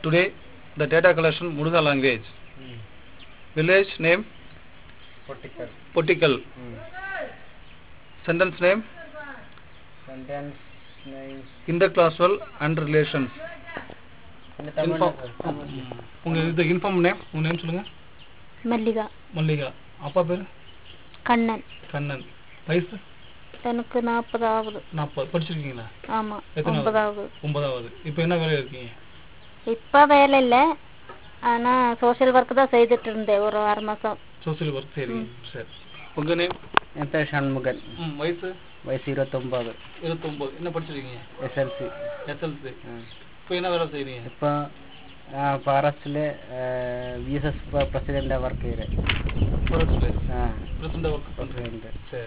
Today, the data collection Muruga language. Village name Particle. Pottikal. Sentence name Sentence name. interclassal and relations. இந்த Inform. தமிழ்ல உங்க இது inform name உங்க name சொல்லுங்க மல்லிகா மல்லிகா அப்பா பேரு கண்ணன் கண்ணன் வயசு எனக்கு நாற்பது ஆகுது நாற்பது படிச்சிருக்கீங்களா ஆமா எத்தனாவது? ஒன்பதாவது ஒன்பதாவது இப்போ என்ன வேலையில் இருக்கீங்க இப்ப வேலை இல்ல ஆனா சோஷியல் ஒர்க் தான் செய்துட்டு இருந்தேன் ஒரு ஆறு மாசம் சோசியல் ஒர்க் செய்றீங்க சரி உங்க நேம் என் பேர் ஷண்முகன் ம் வயசு வயசு இருபத்தொம்பது இருபத்தொம்போது என்ன படிச்சிருக்கீங்க எஸ்எல்சி எஸ்எல்சி இப்போ என்ன வேலை செய்றீங்க இப்போ நான் இப்போ அரசில் விஎஸ்எஸ் பிரசிடெண்ட்டாக ஒர்க் செய்கிறேன் ஃபாரஸ்ட்ல ஆ பிரசண்டாக ஒர்க் பண்ணுறீங்க பிரசிடெண்ட் சரி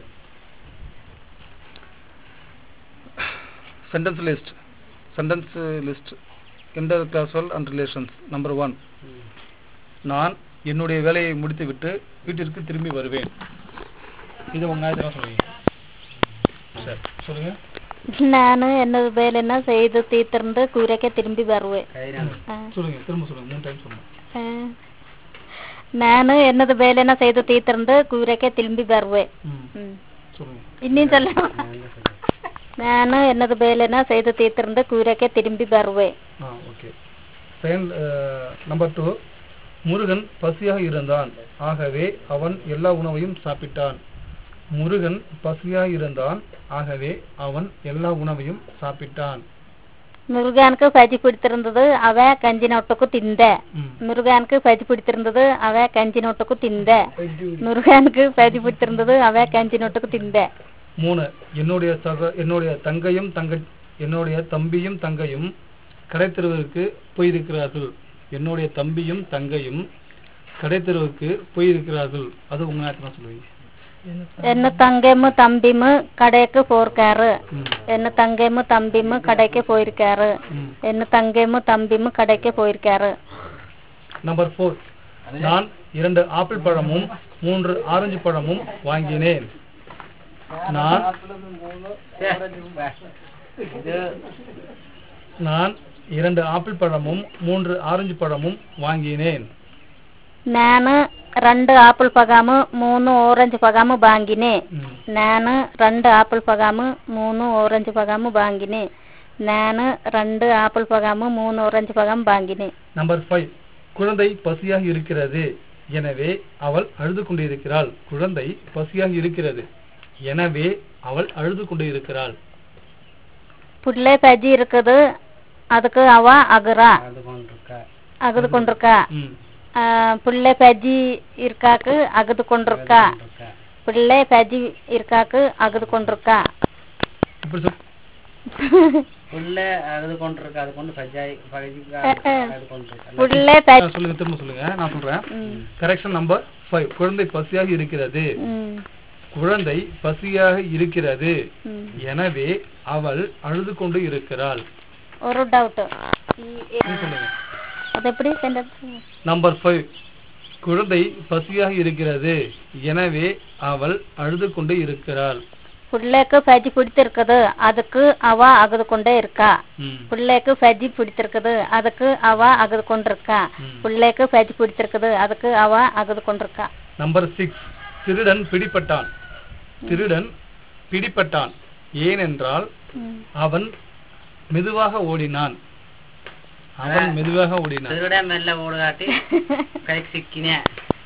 sentence list sentence list interclausal and relations number one நான் என்னுடைய வேலையை முடித்துவிட்டு வீட்டிற்கு திரும்பி வருவேன் இது உங்க ஆயிரத்தி சொல்லுவீங்க சரி சொல்லுங்க ನಾನು என்னது வேலைன்னா செய்து தீர்த்திருந்து கூரைக்கே திரும்பி வருவேன் ஆ. சொல்லுங்க திரும்ப சொல்லுங்க மூணு டைம் சொல்லுங்க ஆ. ನಾನು என்னது வேலைன்னா செய்து தீர்த்திருந்து கூரைக்கே திரும்பி வருவேன் ம் ம். சொல்லுங்க இன்னும் சொல்ல ನಾನು என்னது வேலைன்னா செய்து தீர்த்திருந்து கூரைக்கே திரும்பி வருவேன் ஆ okay second number two Murugan பசியாக இருந்தான் ஆகவே அவன் எல்லா உணவையும் சாப்பிட்டான் முருகன் பசியாக இருந்தான் ஆகவே அவன் எல்லா உணவையும் சாப்பிட்டான் முருகானுக்கு பஜி பிடித்திருந்தது அவ கஞ்சி நொட்டுக்கு திந்த ம் முருகானுக்கு பஜி பிடித்திருந்தது அவ கஞ்சி நொட்டுக்கு திந்த முருகானுக்கு பஜி பிடித்திருந்தது அவ கஞ்சி நொட்டுக்கு திந்த மூணு என்னுடைய சக என்னுடைய தங்கையும் தங்க என்னுடைய தம்பியும் தங்கையும் கடைத்தெருவிற்கு போயிருக்கிறார்கள் என்னுடைய தம்பியும் தங்கையும் கடைத்தெருவுக்கு போயிருக்கிறார்கள் அது உங்க நேரத்தில் சொல்லுவீங்க என்ன தங்கையும் தம்பியும் கடைக்கு போயிருக்காரு ம் என்ன தங்கையும் தம்பியும் கடைக்கு போயிருக்காரு ம் என்ன தங்கையும் தம்பியும் கடைக்கு போயிருக்காரு நம்பர் ஃபோர் நான் இரண்டு ஆப்பிள் பழமும் மூன்று ஆரஞ்சு பழமும் வாங்கினேன் நான் இது நான் இரண்டு ஆப்பிள் பழமும் மூன்று ஆரஞ்சு பழமும் வாங்கினேன் ನಾನು రెండు ఆపిల్ పగాము మూడు ఆరెంజ్ పగాము బాంగినే ம். ನಾನು రెండు ఆపిల్ పగాము మూడు ఆరెంజ్ పగాము బాంగినే ನಾನು రెండు ఆపిల్ పగాము మూడు ఆరెంజ్ పగాము బాంగినే நம்பர் ஃபைவ் குழந்தை பசியாக இருக்கிறது எனவே அவள் அழுது கொண்டிருக்கிறாள் குழந்தை பசியாக இருக்கிறது எனவே அவள் அழுது கொண்டு இருக்கிறாள் புள்ளை பஜ்ஜி இருக்குது அதுக்கு அவ அகுறா அது கொண்டிருக்கா அகுது கொண்டிருக்கா ம் ஆ, புள்ளை பஜ்ஜி இருக்காக்கு அகுது கொண்டிருக்கா கொண்டிருக்கா பிள்ளை பஜ்ஜி இருக்காக்கு அகுது கொண்டிருக்கா இப்படி சொல் உள்ள அது கொண்டிருக்கா அது கொண்டு பஜாய் பஜிக்கா அது கொண்டிருக்கா புள்ளை ஆ, பஜ்ஜி சொல்லுங்க திரும்ப சொல்லுங்க நான் சொல்றேன் ம், கரெக்ஷன் நம்பர் ஃபைவ் குழந்தை பசியாக இருக்கிறது ம், குழந்தை பசியாக இருக்கிறது ம். எனவே அவள் அழுது கொண்டு இருக்கிறாள் ஒரு டவுட் நீ சொல்லுங்க அது எப்படி சென்டென்ஸ் நம்பர் ஃபைவ் குழந்தை பசியாக இருக்கிறது எனவே அவள் அழுது கொண்டு இருக்கிறாள் பிள்ளைக்கு பஜ்ஜி பிடித்திருக்குது அதுக்கு அவ அகுது கொண்டே இருக்கா ம், பிள்ளைக்கு பஜ்ஜி பிடித்திருக்குது அதுக்கு அவ அகுது கொண்டிருக்கா ம். பிள்ளைக்கு பஜ்ஜி பிடித்திருக்குது அதுக்கு அவ அகுது கொண்டிருக்கா நம்பர் சிக்ஸ் திருடன் பிடிபட்டான் திருடன் பிடிபட்டான் ஏனென்றால் ம். அவன் மெதுவாக ஓடினான் அவன் மெதுவாக ஓடினான் திருட மெல்ல ஓடுகாட்டி கைக்கு சிக்கினே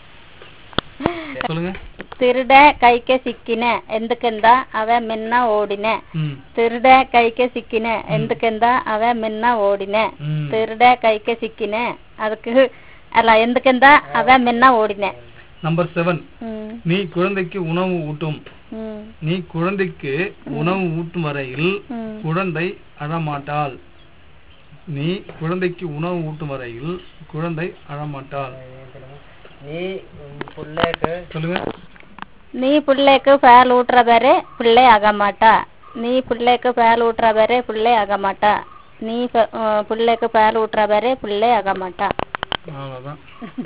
சொல்லுங்க ತಿರುಡ ಕೈಗೆ ಸಿಕ್ಕಿನೆ ಎಂದಕ್ಕೆಂದ ಅವ ಮಿನ್ನ ಓಡಿನೆ ம் ತಿರುಡ ಕೈಗೆ ಸಿಕ್ಕಿನೆ ಎಂದಕ್ಕೆಂದ ಅವ ಮಿನ್ನ ಓಡಿನೆ ம் ತಿರುಡ ಕೈಗೆ ಸಿಕ್ಕಿನೆ ಅದಕ್ಕೆ ಅಲ್ಲ ಎಂದಕ್ಕೆಂದ ಅವ ಮಿನ್ನ ಓಡಿನೆ நம்பர் செவன் ಹ್ಮ್ நீ குழந்தைக்கு உணவு ஊட்டும் ಹ್ಮ್ நீ குழந்தைக்கு உணவு ஊட்டும் வரையில் ಹ್ಮ್ குழந்தை அழமாட்டாள் நீ குழந்தைக்கு உணவு ஊட்டும் வரையில் குழந்தை அழமாட்டாள் நீ புள்ளைக்கு சொல்லுங்க ನೀ ಪುಳ್ಳೆಕ್ ಪಾಲ್ ಊಟ್ರ ಬೇರೆ ಪುಳ್ಳೆ ಆಗಮಾಟ ನೀ ಪುಳ್ಳೆಕ್ ಪಾಲ್ ಊಟ್ರ ಬೇರೆ ಪುಳ್ಳೆ ಆಗಮಾಟ ನೀ ಪುಳ್ಳೆಕ್ ಪಾಲ್ ಊಟ್ರ ಬೇರೆ ಪುಳ್ಳೆ ಆಗಮಾಟ அவ்வளவுதான்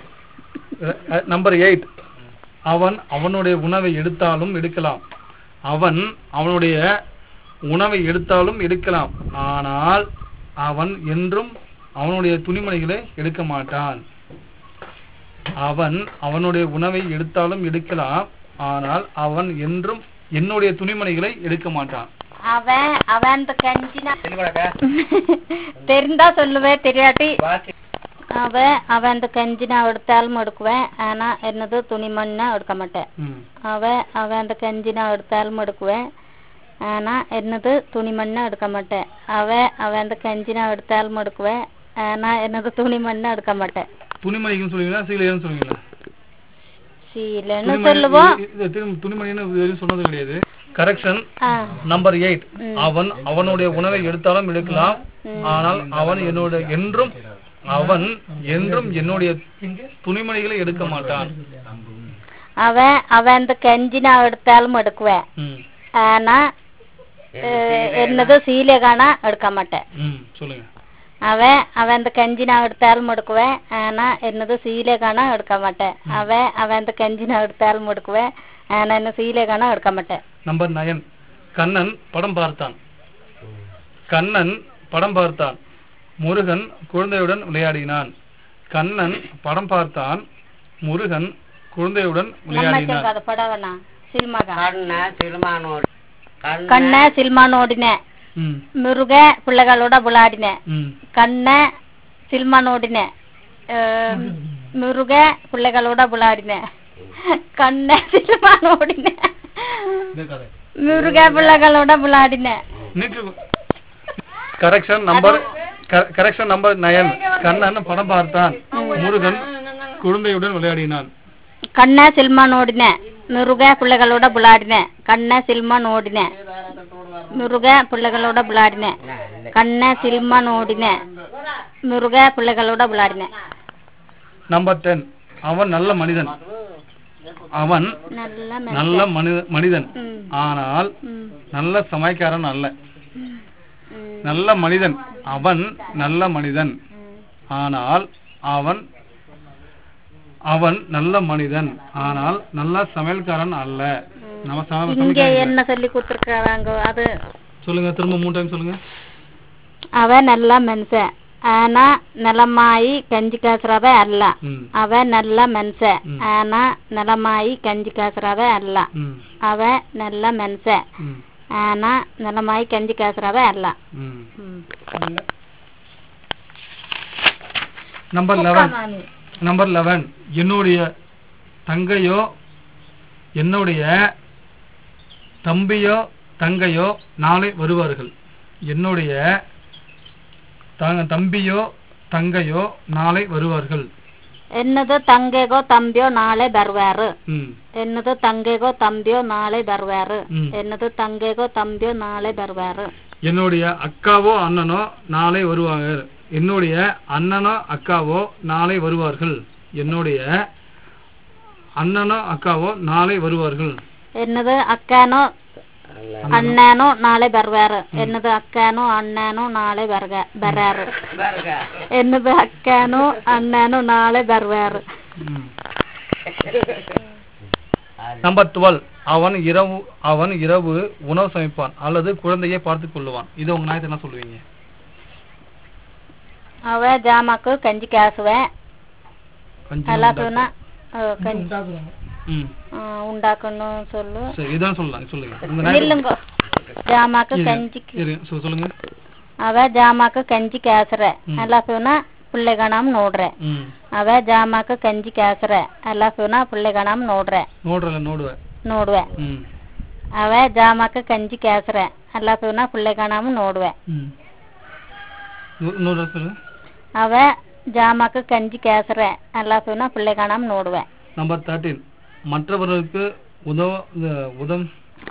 நம்பர் எயிட் அவன் அவனுடைய உணவை எடுத்தாலும் எடுக்கலாம் அவன் அவனுடைய உணவை எடுத்தாலும் எடுக்கலாம் ஆனால் அவன் என்றும் அவனுடைய துணிமணிகளை எடுக்க மாட்டான் அவன் அவனுடைய உணவை எடுத்தாலும் எடுக்கலாம் ஆனால் அவன் என்றும் என்னுடைய துணிமணிகளை எடுக்க மாட்டான் அவன் அவன் கஞ்சினா தெளிவாடா தெரிந்தா சொல்லுவேன் தெரியாட்டி வாசி அவன் அவன் கஞ்சினா எடுத்தாலும் எடுக்குவேன் ஆனா என்னது துணிமண்ணா எடுக்க மாட்டேன் ம். அவன் அவன் கஞ்சினா எடுத்தாலும் எடுக்குவேன் ஆனா என்னது துணிமண்ணா எடுக்க மாட்டேன் அவன் அவன் கஞ்சினா எடுத்தாலும் எடுக்குவேன் ஆனா என்னது துணிமண்ணா எடுக்க மாட்டேன் துணிமணிக்குன்னு சொல்லுவீங்களா சீலைன்னு சொல்லுவீங்களா சீலன்னு துணிமணி- சொல்லுவோம் இது- இது திரு- துணிமணின்னு இது வரையும் சொன்னது கிடையாது கரெக்ஷன் ஆ, நம்பர் எயிட் ம். அவன் அவனுடைய உணவை எடுத்தாலும் எடுக்கலாம் ம். ஆனால் அவன் என்னோட என்றும் அவன் என்றும் என்னுடைய துணிமணிகளை எடுக்க மாட்டான் அவன் அவன் கஞ்சினா எடுத்தாலும் எடுக்குவேன் ம். ஆனா அஹ், என்னது சீலை காணா எடுக்க மாட்டேன் ம். சொல்லுங்க அவன் அவன் கஞ்சி நான் எடுத்தாலும் எடுக்குவேன் ஆனா என்னது சீலை காணா எடுக்க மாட்டேன் அவன் அவன் கஞ்சி நான் எடுத்தாலும் எடுக்குவேன் ஆனா என்ன சீலை காணா எடுக்க மாட்டேன் நம்பர் நயன் கண்ணன் படம் பார்த்தான் கண்ணன் படம் பார்த்தான் முருகன் குழந்தையுடன் விளையாடினான் கண்ணன் படம் பார்த்தான் முருகன் குழந்தையுடன் விளையாடினான் ಅದು ಪಡವನ ಸಿಲ್ಮಗ கண்ண சிறுமானோடு கண்ண ಕಣ್ಣ ಸಿಲ್ಮಾ ನೋಡಿನೆ ம் ಮುರುಗ ಪಿಳ್ಳೆಗಳೋಡ ಬುಳಾಡಿನೆ ம் ಕಣ್ಣ ಸಿಲ್ಮಾ ನೋಡಿನೆ ಆ, ಮುರುಗ ಪಿಳ್ಳೆಗಳೋಡ ಬುಳಾಡಿನೆ ಕಣ್ಣ ಸಿಲ್ಮಾ ನೋಡಿನೆ ಮುರುಗ ಪಿಳ್ಳೆಗಳೋಡ ಬುಳಾಡಿನೆ correction number correction number nine Kannan படம் பார்த்தான் முருகன் குழந்தையுடன் விளையாடினான் ಕಣ್ಣ ಸಿಲ್ಮಾ ನೋಡಿನೆ ಮುರುಗ ಪಿಳ್ಳೆಗಳೋಡ ಬುಳಾಡಿನೆ ಕಣ್ಣ ಸಿಲ್ಮಾ ನೋಡಿನೆ ಮುರುಗ ಪಿಳ್ಳೆಗಳೋಡ ಬುಳಾಡಿನೆ ಕಣ್ಣ ಸಿಲ್ಮಾ ನೋಡಿನೆ ಮುರುಗ ಪಿಳ್ಳೆಗಳೋಡ ಬುಳಾಡಿನೆ நம்பர் டென் அவன் நல்ல மனிதன் அவன் நல்ல நல்ல மனித மனிதன் ம். ஆனால் ம். நல்ல சமயக்காரன் அல்ல ம். நல்ல மனிதன் அவன் நல்ல மனிதன் ஆனால் அவன் அவன் நல்ல மனிதன் ஆனால் நல்ல சமையல்காரன் அல்ல நம்ம சம- இங்க சமைக்க என்ன சொல்லி கொடுத்துருக்காங்க அது சொல்லுங்க திரும்ப மூணு டைம் சொல்லுங்க அவன் நல்ல மனுஷன் ஆனா நலமாயி கஞ்சி காசுறவ அல்ல ம் அவன் நல்ல மனுஷன் ம். ஆனா நலமாயி கஞ்சி காசுறவ அல்ல ம் அவன் நல்ல மனுஷன் ம் ஆனா நலமாயி கஞ்சி காசுறவ அல்ல ம் ம். நம்பர் லெவன் நம்பர் லெவன் என்னுடைய தங்கையோ என்னுடைய தம்பியோ தங்கையோ நாளை வருவார்கள் என்னுடைய த- தம்பியோ தங்கையோ நாளை வருவார்கள் என்னது ತಂಗೆಗೋ ತಂಬಿಯೋ ನಾಳೆ ಬರ್ವಾರು ம் என்னது ತಂಗೆಗೋ ತಂಬಿಯೋ ನಾಳೆ ಬರ್ವಾರು ம். என்னது ತಂಗೆಗೋ ತಂಬಿಯೋ ನಾಳೆ ಬರ್ವಾರು என்னுடைய அக்காவோ அண்ணனோ நாளை வருவார்கள் என்னுடைய அண்ணனோ அக்காவோ நாளை வருவார்கள் என்னுடைய அண்ணனோ அக்காவோ நாளை வருவார்கள் என்னது ಅಕ್ಕನೋ ಅಣ್ಣನೋ ನಾಳೆ ಬರ್ವಾರು என்னது ಅಕ್ಕನೋ ಅಣ್ಣನೋ ನಾಳೆ ಬರ್ಗ ಬರಾರು பாருங்க என்னது ಅಕ್ಕನೋ ಅಣ್ಣನೋ ನಾಳೆ ಬರ್ವಾರು ம். நம்பர் டுவெல் அவன் இரவு அவன் இரவு உணவு சமைப்பான் அல்லது குழந்தையை பார்த்துக் கொள்ளுவான் இது உங்க நாயத்தை என்ன சொல்லுவீங்க ಅವ ಜಾಮಕ್ಕೆ ಕಂಜಿ ಕಾಸುವೆ கொஞ்சம் ಎಲ್ಲದನ್ನ ಕಂಜಿ ம் ಉಂಡಾಕೊಂಡು ಸೊಲ್ಲು சரி இதான் சொல்லலாம் சொல்லுங்க உங்க நாயத்தை ನಿಲ್ಲಂಗ ಜಾಮಕ್ಕೆ இரு, ಕಂಜಿ இரு, சொ- சொல்லுங்க ಅವ ಜಾಮಕ್ಕೆ ಕಂಜಿ ಕಾಸ್ರೆ ಹ್ಮ್. ಎಲ್ಲಸೂನ ಪುಳ್ಳೆಗಣಂ ನೋಡ್ರೆ ம் ಅವ ಜಾಮಕ್ಕೆ ಕಂಜಿ ಕಾಸ್ರೆ ಎಲ್ಲಸೂನ ಪುಳ್ಳೆಗಣಂ ನೋಡ್ರೆ நோடுறல நோடுவேன் ನೋಡುವೆ ம் ಅವ ಜಾಮಕ್ಕೆ ಕಂಜಿ ಕಾಸ್ರೆ ಎಲ್ಲಸೂನ ಪುಳ್ಳೆಗಣಂ ನೋಡುವೆ ம் நூ- நூறு தடவை சொல்லுங்க ಅವ ಜಾಮಕ್ಕೆ ಕಂಜಿ ಕಾಸ್ರೆ ಎಲ್ಲಸೂನ ಪುಳ್ಳೆಗಣಂ ನೋಡುವೆ நம்பர் தேர்ட்டீன் மற்றவர்களுக்கு உதவ உதம்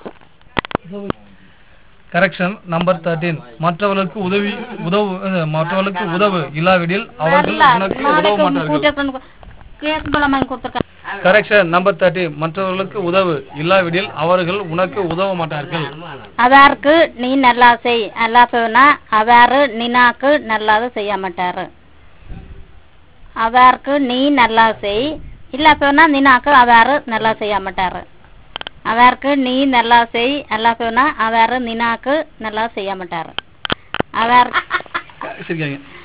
கரெக்ஷன் நம்பர் தேர்ட்டீன் மற்றவர்களுக்கு உதவி உதவு அஹ், மற்றவர்களுக்கு உதவு இல்லாவிடில் அவர்கள் உனக்கு உதவ மாட்டார்கள் ಕೇಸ್ ಬಳ ಕೊಡ್ತಾರೆ கரெக்ஷன் நம்பர் தேர்ட்டி மற்றவர்களுக்கு உதவு இல்லாவிடில் அவர்கள் உனக்கு உதவ மாட்டார்கள் அவருக்கு நீ நல்லா செய் நல்லா சொன்னா அவரு நினாக்கு நல்லாது செய்ய மாட்டாரு அவருக்கு நீ நல்லா செய் இல்ல சொன்னா நினாக்கு அவரு நல்லா செய்ய மாட்டாரு அவருக்கு நீ நல்லா செய் நல்லா சொன்னா அவரு நினாக்கு நல்லா செய்ய மாட்டாரு அவர் சரிங்க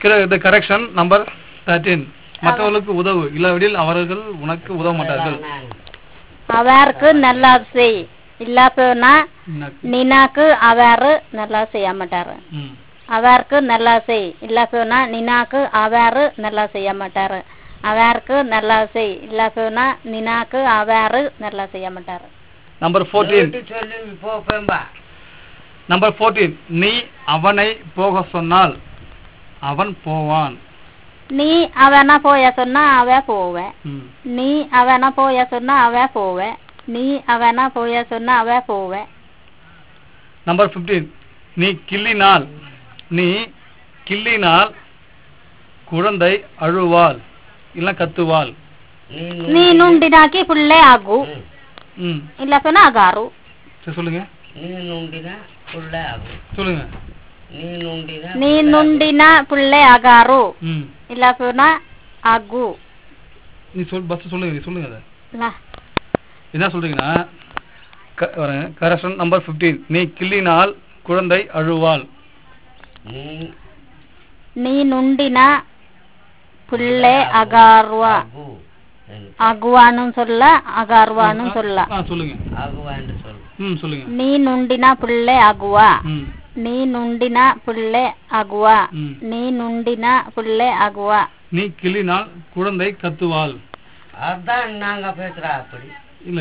இந்த கரெக்ஷன் நம்பர் தேர்ட்டீன் மற்றவர்களுக்கு உதவு இல்லாவிடில் அவர்கள் உனக்கு உதவ மாட்டார்கள் அவருக்கு நல்லா செய் இல்ல போனா இன்னாக்கு. நினாக்கு அவரு நல்லா செய்ய மாட்டாரு ம். அவருக்கு நல்லா செய் இல்ல போனா நினாக்கு அவரு நல்லா செய்ய மாட்டாரு அவருக்கு நல்லா செய் இல்ல போனா நினாக்கு அவரு நல்லா செய்ய மாட்டாரு நம்பர் ஃபோர்டீன் கேட்டு சொல்லி போ போம்பா நம்பர் ஃபோர்டீன் நீ அவனை போக சொன்னால் அவன் போவான் நீ அவனா போய சொன்னா அவ போவேன் ம். நீ அவனா போய சொன்னா அவ போவேன் நீ அவனா போய சொன்னா அவ போவேன் நம்பர் ஃபிஃப்டீன் நீ கிள்ளினால் நீ கிள்ளினால் குழந்தை அழுவாள் இல்ல கத்துவாள் ನೀ ನುಂಡಿನಾಕಿ ಪುಳ್ಳೆ ಆಗು ம் ಇಲ್ಲ ಪುನಃ ಅಗಾರು சரி சொல்லுங்க ನೀನು ಉಂಡಿನ ಉಳ್ಳ ಆಗು சொல்லுங்க ನೀನು ಉಂಡಿನ ನೀ ನುಂಡಿನ ಪುಳ್ಳೆ ಅಗಾರು ம் ಇಲ್ಲ ಪುನಃ ಆಗು நீ சொல் பஸ் சொல்லுங்க நீ சொல்லுங்க அதை ಲ என்ன சொல்றீங்கன்னா கரெக்ஷன் நம்பர் ஃபிஃப்டீன் நீ கிள்ளினால் குழந்தை அழுவாள் ನೀ ನೀ ನುಂಡಿನ ಪುಳ್ಳೆ ಅಗಾರುವ ಆಗು ಎಂದು ಅಗುವಾನು ಸೊಲ್ಲ ಅಗಾರುವಾನು ಸೊಲ್ಲ ஆ சொல்லுங்க ಆಗುವ ಎಂದು ಸೊಲ್ಲು ம் சொல்லுங்க ನೀ ನುಂಡಿನ ಪುಳ್ಳೆ ಅಗುವ ம் ನೀ ನುಂಡಿನ ಪುಳ್ಳೆ ಅಗುವ ம் ನೀ ನುಂಡಿನ ಪುಳ್ಳೆ ಅಗುವ நீ கிள்ளினால் குழந்தை கத்துவாள் அதான் நாங்க பேசுறா அப்படி இல்ல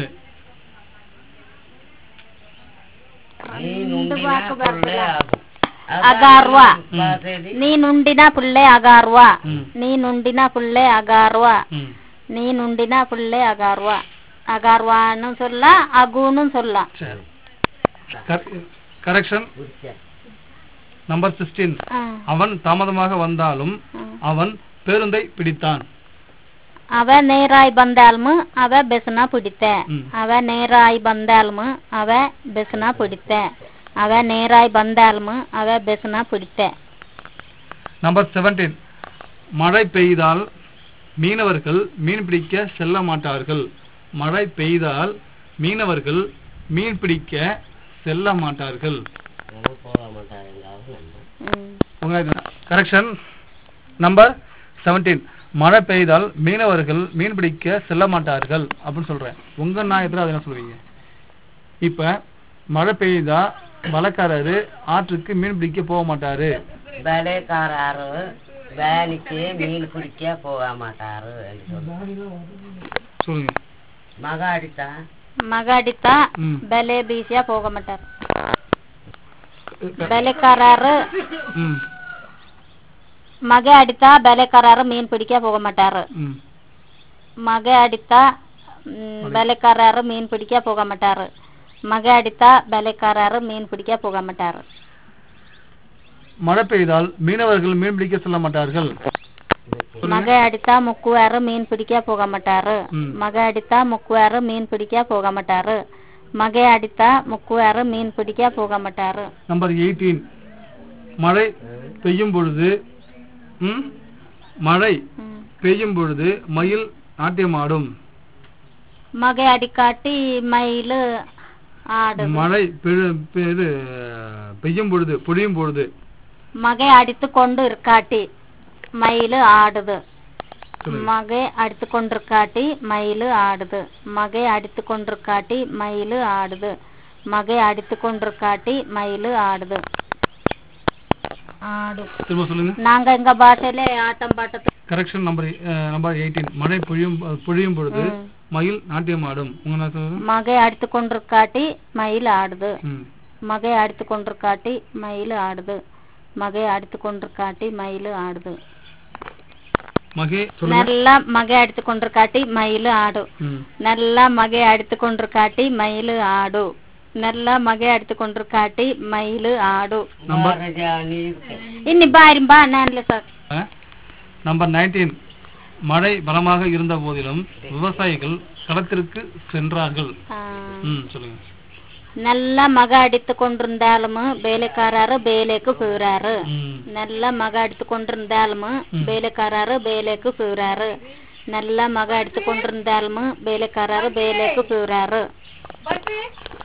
நீ நுண்டினா புள்ளே ஆகும் ಅಗಾರುವ பாசையில ನೀ ನುಂಡಿನ ಪುಳ್ಳೆ ಅಗಾರುವ ம் ನೀ ನುಂಡಿನ ಪುಳ್ಳೆ ಅಗಾರುವ ம் நீ நுண்டினா புள்ளை அகார்வா அகார்வான்னு சொல்ல அகுன்னு சொல்லலாம் சரி கரெக்ஷன் நம்பர் சிக்ஸ்டீன் ஆ, அவன் தாமதமாக வந்தாலும் ஆ. அவன் பேருந்தை பிடித்தான் அவ நேராய் ಬಂದಾಲ್ಮು ಅವ ಬೆಸನ பிடித்த ம். ಅವ நேராய் ಬಂದಾಲ್ಮು ಅವ ಬೆಸನ பிடித்த ಅವ நேராய் ಬಂದಾಲ್ಮு ಅವ ಬೆಸನ பிடித்த நம்பர் செவன்டீன் மழை பெய்தால் மீனவர்கள் மீன் பிடிக்க செல்ல மாட்டார்கள் மழை பெய்தால் மீனவர்கள் மீன் பிடிக்க செல்ல மாட்டார்கள் போக மாட்டாங்க நம்ம ம். கரெக்ஷன் நம்பர் செவன்டீன் மழை பெய்தால் மீனவர்கள் மீன் பிடிக்க செல்ல மாட்டார்கள் அப்படின்னு சொல்றேன் உங்க நாயத்துல அதை என்ன சொல்லுவீங்க இப்ப மழை பெய்தா வழக்காரரு ஆற்றுக்கு மீன் பிடிக்க போக மாட்டாரு வேலைக்காரரு வேலைக்கு மீன் பிடிக்க போக மாட்டாரு என்று சொல்லு சொல்லுங்க மக அடித்தா ಮಗ ಅಡಿತ ம். ಬೆಲೆ ಬೀಸಿಯ ಹೋಗ ಮಾಟಾರ ಬೆಲೆಕಾರರು ம் ಮಗ ಅಡಿತ ಬೆಲೆಕಾರರು ಮೀನ್ பிடிக்க போக மாட்டாரு ம் மக அடித்தா ம், வேலைக்காரரு மீன் பிடிக்க போக மாட்டாரு மக அடித்தா வேலைக்காரரு மீன் பிடிக்க போக மாட்டாரு மழை பெய்தால் மீனவர்கள் மீன் பிடிக்க செல்ல மாட்டார்கள் மக அடித்தா முக்குவாரு மீன் பிடிக்க போக மாட்டாரு ம். மக அடித்தா முக்குவாரு மீன் பிடிக்க போக மாட்டாரு மக அடித்தா முக்குவாரு மீன் பிடிக்க போக மாட்டாரு நம்பர் எயிட்டீன் மழை பெய்யும் பொழுது ம் மழை ம். பெய்யும் பொழுது மயில் நாட்டியமாடும் மக அடிக்காட்டி மயில் ஆடு மழை பெழு- பெ- இது பெய்யும் பொழுது பொழியும் பொழுது மகை அடித்து கொண்டு இருக்காட்டி மயில் ஆடுது சொல்லுங்க. மகை அடித்து கொண்டிருக்காட்டி மயில் ஆடுது மகை அடித்து கொண்டிருக்காட்டி மயில் ஆடுது மகை அடித்து கொண்டிருக்காட்டி மயில் ஆடுது ஆடு திரும்ப சொல்லுங்க நாங்க எங்க பாஷையில ஆட்டம் பாட்டத்து கரெக்ஷன் நம்பர் நம்பர் எயிட்டீன் மழை பொழியும் பொழியும் பொழுது ம். மயில் நாட்டியமாடும் உங்க என்ன சொல்லுங்க மகை அடித்து கொண்டிருக்காட்டி மயில் ஆடுது ம் மகை அடித்து கொண்டிருக்காட்டி மயில் ஆடுது மகை அடித்து கொண்டிருக்காட்டி மயில் ஆடுது மகே சொல்லுங்க நல்லா மகை அடித்து கொண்டிருக்காட்டி மயில் ஆடு ம் நல்லா மகை அடித்து கொண்டிருக்காட்டி மயில் ஆடு நல்லா மகை அடித்து கொண்டிருக்காட்டி மயில் ஆடு நம்பர் மகாராஜா நீ இருக்கு. இன்னி பாரும்பா நான் சார் நம்பர் நைன்டீன் மழை பலமாக இருந்த போதிலும் விவசாயிகள் களத்திற்கு சென்றார்கள் ம் சொல்லுங்க நல்ல மக அடித்து கொண்டிருந்தாலும் வேலைக்காரரு வேலைக்கு போறாரு ம் நல்ல மக அடித்து கொண்டிருந்தாலும் வேலைக்காரரு வேலைக்கு போறாரு நல்ல மக அடித்து கொண்டிருந்தாலும் வேலைக்காரரு வேலைக்கு போறாரு